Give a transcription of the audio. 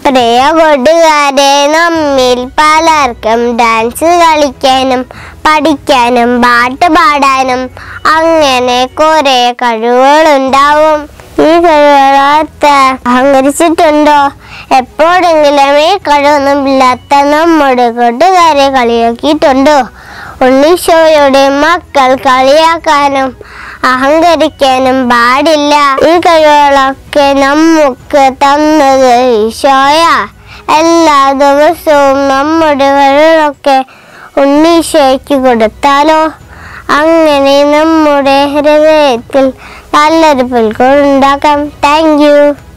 പ്രിയ കൂട്ടുകാരെ നമ്മിൽ പലർക്കും ഡാൻസ് കളിക്കാനും പഠിക്കാനും പാട്ട് പാടാനും അങ്ങനെ കുറെ കഴിവുകളുണ്ടാവും ഈ കഴിവുകളൊക്കെ അഹങ്കരിച്ചിട്ടുണ്ടോ എപ്പോഴെങ്കിലും ഈ കഴിവൊന്നും ഇല്ലാത്ത നമ്മുടെ കൂട്ടുകാരെ കളിയാക്കിയിട്ടുണ്ടോ ഉണ്ണീശോയുടെ മക്കൾ കളിയാക്കാനും അഹങ്കരിക്കാനും പാടില്ല ഈ കഴിവുകളൊക്കെ നമുക്ക് തന്നത് ഈശോയ എല്ലാ ദിവസവും നമ്മുടെ കഴിവുകളൊക്കെ ഉണ്ണീശോയ്ക്ക് കൊടുത്താലോ അങ്ങനെ നമ്മുടെ ഹൃദയത്തിൽ നല്ലൊരു പുൽക്കൂടുണ്ടാക്കാം താങ്ക് യു